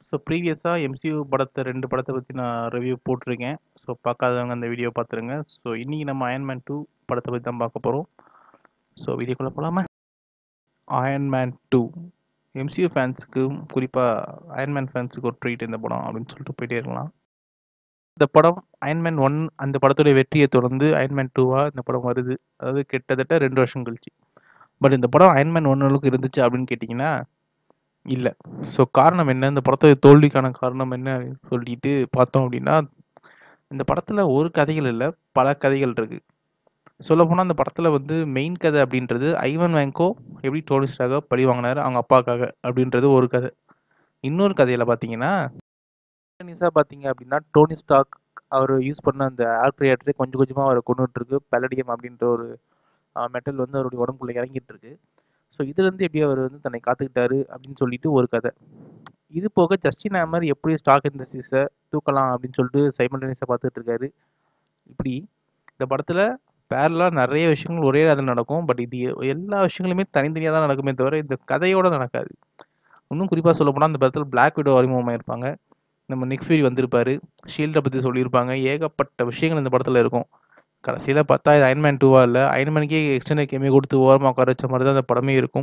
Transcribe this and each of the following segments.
so ப்ரீவியஸாக MCU படத்தை ரெண்டு படத்தை பற்றி நான் ரிவ்யூ போட்டிருக்கேன் ஸோ பார்க்காதவங்க அந்த வீடியோ பார்த்துருங்க ஸோ இன்றைக்கி நம்ம அயன்மேன் டூ படத்தை பற்றி தான் பார்க்க போகிறோம் ஸோ வீடியோக்குள்ளே போகலாமா அயன்மேன் டூ எம்சியூ ஃபேன்ஸுக்கு குறிப்பாக அயன்மேன் ஃபேன்ஸுக்கு ஒரு ட்ரீட் இந்த படம் அப்படின்னு சொல்லிட்டு போயிட்டே இருக்கலாம் இந்த படம் அயன்மேன் ஒன் அந்த படத்துடைய வெற்றியை தொடர்ந்து அயன்மேன் டூவாக இந்த படம் வருது அதாவது கிட்டத்தட்ட ரெண்டு வருஷம் கழிச்சு பட் இந்த படம் அயன்மேன் ஒன் அளவுக்கு இருந்துச்சு அப்படின்னு கேட்டிங்கன்னா இல்லை ஸோ காரணம் என்ன இந்த படத்தோட தோல்விக்கான காரணம் என்ன சொல்லிட்டு பார்த்தோம் அப்படின்னா இந்த படத்தில் ஒரு கதைகள் இல்லை பல கதைகள் இருக்குது சொல்லப்போனால் அந்த படத்தில் வந்து மெயின் கதை அப்படின்றது ஐவன் வேங்கோ எப்படி டோனிஸ்டாக பழி வாங்கினார் அவங்க அப்பாவுக்காக அப்படின்றது ஒரு கதை இன்னொரு கதையில் பார்த்தீங்கன்னா நிசா பார்த்தீங்க அப்படின்னா டோனி ஸ்டாக் அவர் யூஸ் பண்ண அந்த ஆல்கிரியாட்டரே கொஞ்சம் கொஞ்சமாக அவரை கொண்டுட்டு இருக்கு பெலடியம் அப்படின்ற ஒரு மெட்டல் வந்து அவருடைய உடம்புக்குள்ளே இறங்கிட்டு இருக்கு ஸோ இதுலேருந்து எப்படி அவர் வந்து தன்னை காத்துக்கிட்டாரு அப்படின்னு சொல்லிட்டு ஒரு கதை இது போக ஜஸ்டின் ஹேமர் எப்படி ஸ்டாக் இண்டஸ்ட்ரீஸை தூக்கலாம் அப்படின்னு சொல்லிட்டு சைமல்டேனியஸாக பார்த்துட்டு இருக்காரு இப்படி இந்த படத்தில் பேரலாக நிறைய விஷயங்கள் ஒரே அதில் நடக்கும் பட் இது எல்லா விஷயங்களுமே தனித்தனியாக தான் நடக்குமே தவிர இந்த கதையோடு நடக்காது இன்னும் குறிப்பாக சொல்ல போனால் அந்த படத்தில் பிளாக் விடோ அறிமுகமாக இருப்பாங்க நம்ம நெக்ஃபியூரி வந்திருப்பாரு ஷீல்டை பற்றி சொல்லியிருப்பாங்க ஏகப்பட்ட விஷயங்கள் இந்த படத்தில் இருக்கும் கடைசியில் பார்த்தா இது அயன்மேன் டூவா இல்லை அயன்மேனுக்கே எக்ஸ்டெண்டட் கேமே கொடுத்து ஓரமாக உட்கார வச்ச மாதிரி தான் அந்த படமே இருக்கும்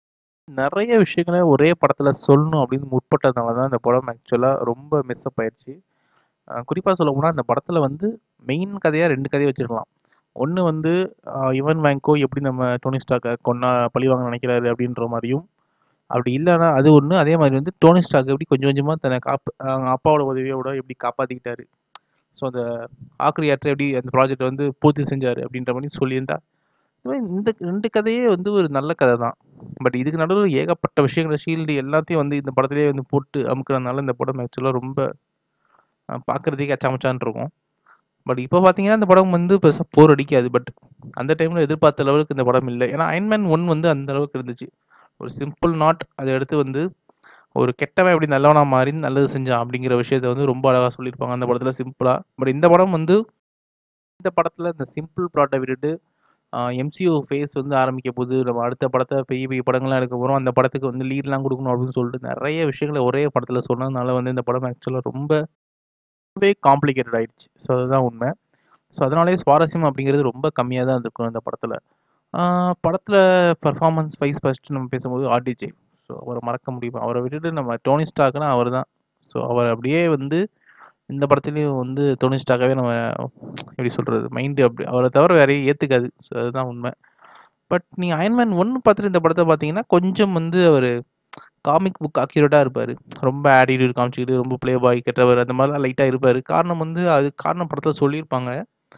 நிறைய விஷயங்களை ஒரே படத்தில் சொல்லணும் அப்படின்னு முற்பட்டதுனால தான் இந்த படம் ஆக்சுவலாக ரொம்ப மிஸ்அப் ஆயிடுச்சு குறிப்பாக சொல்ல போனால் அந்த படத்தில் வந்து மெயின் கதையாக ரெண்டு கதையை வச்சுருக்கலாம் ஒன்று வந்து இவன் வேங்கோ எப்படி நம்ம டோனி ஸ்டாக்கை கொண்டா பழி வாங்க நினைக்கிறாரு அப்படின்ற மாதிரியும் அப்படி இல்லைன்னா அது ஒன்று அதே மாதிரி வந்து டோனி ஸ்டாக் எப்படி கொஞ்சம் கொஞ்சமாக தன்னை காப்பு அப்பாவோட உதவியோட எப்படி காப்பாற்றிக்கிட்டாரு ஸோ அந்த ஆக்ரியாற்று எப்படி அந்த ப்ராஜெக்ட் வந்து பூர்த்தி செஞ்சார் அப்படின்ற மாதிரி சொல்லியிருந்தா இந்த ரெண்டு கதையே வந்து ஒரு நல்ல கதை தான் பட் இதுக்கு நடுவில் ஏகப்பட்ட விஷயங்கள் ஷீல்டு எல்லாத்தையும் வந்து இந்த படத்துலேயே வந்து போட்டு அமுக்கிறதுனால இந்த படம் ஆக்சுவலாக ரொம்ப பார்க்குறதுக்கே அச்சாமச்சான் இருக்கும் பட் இப்போ பார்த்தீங்கன்னா இந்த படம் வந்து பெருசாக போர் அடிக்காது பட் அந்த டைமில் எதிர்பார்த்த லெவலுக்கு இந்த படம் இல்லை ஏன்னா அயன்மேன் ஒன் வந்து அந்த அளவுக்கு இருந்துச்சு ஒரு சிம்பிள் நாட் அதை எடுத்து வந்து ஒரு கெட்டவன் எப்படி நல்லவனா மாறி நல்லது செஞ்சான் அப்படிங்கிற விஷயத்த வந்து ரொம்ப அழகாக சொல்லியிருப்பாங்க அந்த படத்தில் சிம்பிளாக பட் இந்த படம் வந்து இந்த படத்தில் இந்த சிம்பிள் ப்ளாட்டை விட்டுட்டு எம்சிஓ ஃபேஸ் வந்து ஆரம்பிக்க போது நம்ம அடுத்த படத்தை பெரிய பெரிய படங்கள்லாம் எடுக்க போகிறோம் அந்த படத்துக்கு வந்து லீட்லாம் கொடுக்கணும் அப்படின்னு சொல்லிட்டு நிறைய விஷயங்களை ஒரே படத்தில் சொன்னதுனால வந்து இந்த படம் ஆக்சுவலாக ரொம்ப ரொம்பவே காம்ப்ளிகேட்டட் ஆயிடுச்சு ஸோ அதுதான் உண்மை ஸோ அதனாலே சுவாரஸ்யம் அப்படிங்கிறது ரொம்ப கம்மியாக தான் இருக்கும் இந்த படத்தில் படத்தில் பர்ஃபார்மன்ஸ் வைஸ் ஃபஸ்ட்டு நம்ம பேசும்போது ஆர்டிஜே ஸோ அவரை மறக்க முடியுமா அவரை விட்டுட்டு நம்ம டோனி ஸ்டாக்னா அவர் தான் ஸோ அவர் அப்படியே வந்து இந்த படத்துலேயும் வந்து டோனி ஸ்டாக்காகவே நம்ம எப்படி சொல்கிறது மைண்டு அப்படி அவரை தவிர வேறையும் ஏற்றுக்காது ஸோ அதுதான் உண்மை பட் நீங்கள் அயன்மேன் ஒன்று பார்த்துட்டு இந்த படத்தை பார்த்தீங்கன்னா கொஞ்சம் வந்து அவர் காமிக் புக் அக்யூரேட்டாக இருப்பார் ரொம்ப ஆட்டிடியூட் காமிச்சிக்கிட்டு ரொம்ப ப்ளே பாய் கெட்டவர் அந்த மாதிரிலாம் லைட்டாக இருப்பார் காரணம் வந்து அது காரணம் படத்தில் சொல்லியிருப்பாங்க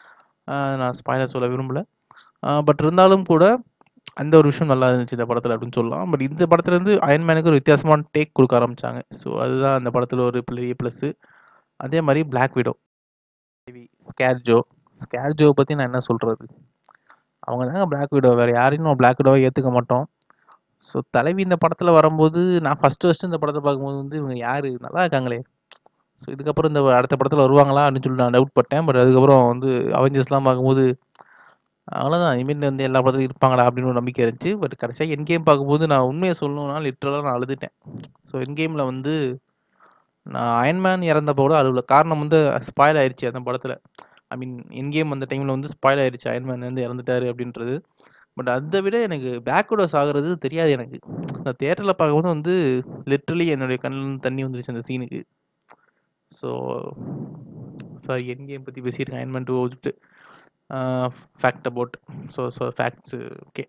நான் ஸ்பாயிலர் சொல்ல விரும்பலை பட் இருந்தாலும் கூட அந்த ஒரு விஷயம் நல்லா இருந்துச்சு இந்த படத்தில் அப்படின்னு சொல்லலாம் பட் இந்த படத்துலேருந்து அயன்மேனுக்கு ஒரு வித்தியாசமான டேக் கொடுக்க ஆரம்பித்தாங்க ஸோ அதுதான் அந்த படத்தில் ஒரு பெரிய ப்ளஸ்ஸு அதே மாதிரி பிளாக் விடோ ஸ்கேர்ஜோ ஸ்கேர்ஜோ பற்றி நான் என்ன சொல்கிறது அவங்க தாங்க பிளாக் விடோ வேறு யாரையும் நம்ம பிளாக் விடோவை ஏற்றுக்க மாட்டோம் ஸோ தலைவி இந்த படத்தில் வரும்போது நான் ஃபஸ்ட்டு ஃபஸ்ட்டு இந்த படத்தை பார்க்கும்போது வந்து இவங்க யார் நல்லா இருக்காங்களே ஸோ இதுக்கப்புறம் இந்த அடுத்த படத்தில் வருவாங்களா அப்படின்னு சொல்லி நான் டவுட் பட்டேன் பட் அதுக்கப்புறம் வந்து அவெஞ்சர்ஸ்லாம் பார்க்கும்போது அவ்வளோதான் இனிமேல் வந்து எல்லா படத்துலையும் இருப்பாங்களா அப்படின்னு ஒரு நம்பிக்கை இருந்துச்சு பட் கடைசியாக என் கேம் பார்க்கும்போது நான் உண்மையை சொல்லணும்னா லிட்ரலாக நான் அழுதுட்டேன் ஸோ என் கேமில் வந்து நான் அயன்மேன் இறந்தப்போ கூட அழுவல காரணம் வந்து ஸ்பாயில் ஆயிடுச்சு அந்த படத்தில் ஐ மீன் என் கேம் அந்த டைமில் வந்து ஸ்பாயில் ஆயிடுச்சு அயன்மேன் வந்து இறந்துட்டாரு அப்படின்றது பட் அதை விட எனக்கு பேக்வர்டஸ் ஆகிறது தெரியாது எனக்கு நான் தேட்டரில் பார்க்கும்போது வந்து லிட்ரலி என்னுடைய கண்ணில் தண்ணி வந்துருச்சு அந்த சீனுக்கு ஸோ சாரி என் கேம் பற்றி பேசியிருக்கேன் அயன்மேன் டூ விட்டு fact about so so facts okay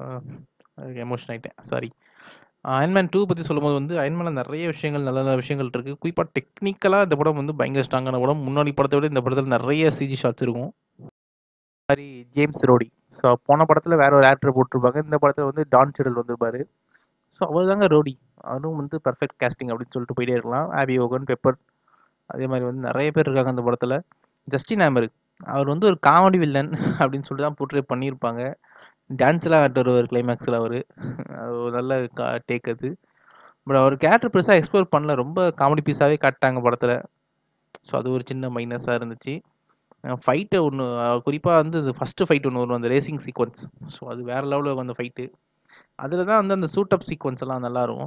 emotion ஆகிட்டேன் சாரி அயன்மேன் டூ பற்றி சொல்லும்போது வந்து அயன்மேனில் நிறைய விஷயங்கள் நல்ல நல்ல விஷயங்கள் இருக்குது குறிப்பாக டெக்னிக்கலாக இந்த படம் வந்து பயங்கர ஸ்ட்ராங்கான படம் முன்னாடி படத்தை விட இந்த படத்தில் நிறைய சிஜி ஷாட்ஸ் இருக்கும் மாதிரி ஜேம்ஸ் ரோடி ஸோ போன படத்தில் வேற ஒரு ஆக்டர் போட்டிருப்பாங்க இந்த படத்தில் வந்து டான் சிடல் வந்திருப்பாரு ஸோ அவர் தாங்க ரோடி அவரும் வந்து பர்ஃபெக்ட் கேஸ்டிங் அப்படின்னு சொல்லிட்டு போயிட்டே இருக்கலாம் ஆபி ஓகன் பெப்பர் அதே மாதிரி வந்து நிறைய பேர் இருக்காங்க அந்த படத்தில் ஜஸ்டின் ஆமர் அவர் வந்து ஒரு காமெடி வில்லன் அப்படின்னு சொல்லிட்டு தான் போர்ட்ரே பண்ணியிருப்பாங்க டான்ஸ்லாம் ஆட்டு வருவார் கிளைமேக்ஸில் அவர் ஒரு நல்ல கா டேக் அது பட் அவர் கேரக்டர் பெருசாக எக்ஸ்ப்ளோர் பண்ணல ரொம்ப காமெடி பீஸாகவே காட்டாங்க படத்தில் ஸோ அது ஒரு சின்ன மைனஸாக இருந்துச்சு ஃபைட்டு ஒன்று குறிப்பாக வந்து இந்த ஃபஸ்ட்டு ஃபைட் ஒன்று வரும் அந்த ரேசிங் சீக்வன்ஸ் ஸோ அது வேறு லெவலில் அந்த ஃபைட்டு அதில் தான் வந்து அந்த சூட் அப் சீக்வன்ஸ் எல்லாம் நல்லாயிருக்கும்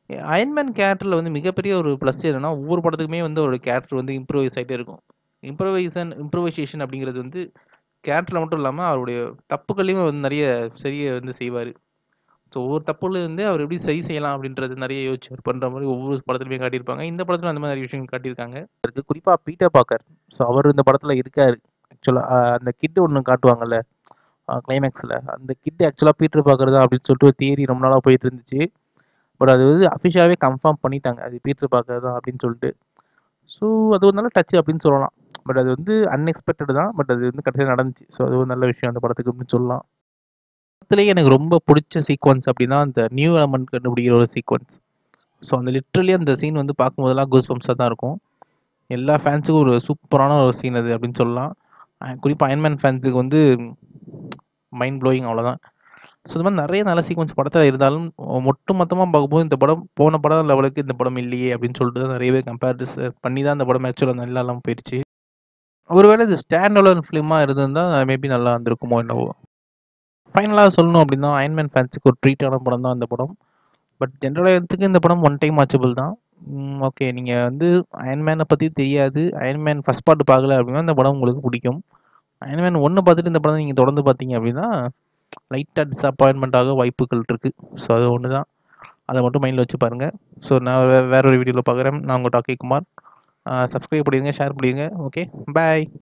அயன்மேன் கேரக்டரில் வந்து மிகப்பெரிய ஒரு ப்ளஸ் என்னன்னா ஒவ்வொரு படத்துக்குமே வந்து ஒரு கேரக்டர் வந்து இம்ப்ரூவைஸ் ஆகிட்டே இருக்கும் இம்ப்ரூவைசன் இம்ப்ரூவைசேஷன் அப்படிங்கிறது வந்து கேரக்டரில் மட்டும் இல்லாமல் அவருடைய தப்புகளையும் வந்து நிறைய சரியை வந்து செய்வார் ஸோ ஒவ்வொரு தப்புல இருந்து அவர் எப்படி சரி செய்யலாம் அப்படின்றது நிறைய யோசிச்சு பண்ணுற மாதிரி ஒவ்வொரு படத்துலையுமே காட்டியிருப்பாங்க இந்த படத்தில் அந்த மாதிரி நிறைய விஷயங்கள் காட்டியிருக்காங்க இருக்கு குறிப்பாக பீட்டர் பாக்கர் ஸோ அவர் இந்த படத்தில் இருக்காரு ஆக்சுவலாக அந்த கிட்டு ஒன்று காட்டுவாங்கல்ல கிளைமேக்ஸில் அந்த கிட்டு ஆக்சுவலாக பீட்டர் பாக்கர் தான் அப்படின்னு சொல்லிட்டு ஒரு தியரி ரொம்ப நாளாக போயிட்டு இருந்துச்சு பட் அது வந்து அஃபிஷியலாகவே கன்ஃபார்ம் பண்ணிட்டாங்க அது பீட்டர் பாக்கர் தான் அப்படின்னு சொல்லிட்டு ஸோ அது ஒரு நல்ல டச் அப்படின்னு சொல்லலாம் பட் அது வந்து அன்எக்ஸ்பெக்டட் தான் பட் அது வந்து கடைசியாக நடந்துச்சு ஸோ அது ஒரு நல்ல விஷயம் அந்த படத்துக்கு அப்படின்னு சொல்லலாம் படத்துலேயே எனக்கு ரொம்ப பிடிச்ச சீக்வன்ஸ் அப்படின்னா அந்த நியூ எலமெண்ட் கண்டுபிடிக்கிற ஒரு சீக்வன்ஸ் ஸோ அந்த லிட்ரலி அந்த சீன் வந்து பார்க்கும்போதெல்லாம் கூஸ் பம்ப்ஸாக தான் இருக்கும் எல்லா ஃபேன்ஸுக்கும் ஒரு சூப்பரான ஒரு சீன் அது அப்படின்னு சொல்லலாம் குறிப்பாக அயன்மேன் ஃபேன்ஸுக்கு வந்து மைண்ட் ப்ளோயிங் அவ்வளோதான் ஸோ இந்த மாதிரி நிறைய நல்ல சீக்வன்ஸ் படத்தில் இருந்தாலும் மொட்டு மொத்தமாக பார்க்கும்போது இந்த படம் போன படம் லெவலுக்கு இந்த படம் இல்லையே அப்படின்னு சொல்லிட்டு தான் நிறையவே கம்பேரிஸ் பண்ணி தான் இந்த படம் ஆக்சுவலாக நல்லா இல்லாமல் போயிடுச்சு ஒருவேளை இது ஸ்டாண்ட் அலோன் ஃபிலிமாக இருந்திருந்தால் மேபி நல்லா இருந்திருக்குமோ என்னவோ ஃபைனலாக சொல்லணும் அப்படின்னா அயன்மேன் ஃபேன்ஸுக்கு ஒரு ட்ரீட்டான படம் தான் இந்த படம் பட் ஜென்ரலாக இந்த படம் ஒன் டைம் வாட்சபிள் தான் ஓகே நீங்கள் வந்து அயன்மேனை பற்றி தெரியாது அயன்மேன் ஃபஸ்ட் பார்ட் பார்க்கல அப்படின்னா இந்த படம் உங்களுக்கு பிடிக்கும் அயன்மேன் ஒன்று பார்த்துட்டு இந்த படம் நீங்கள் தொடர்ந்து பார்த்தீங்க அப்படின்னா லைட்டாக டிஸப்பாயின்மெண்ட் ஆக வாய்ப்புகள் இருக்குது ஸோ அது ஒன்று தான் அதை மட்டும் மைண்டில் வச்சு பாருங்கள் ஸோ நான் வே- வேற ஒரு வீடியோவில் பார்க்குறேன் நான் உங்கள் டாக்கி குமார் சப்ஸ்கிரைப் பண்ணிடுங்க ஷேர் பண்ணிடுங்க ஓகே பாய்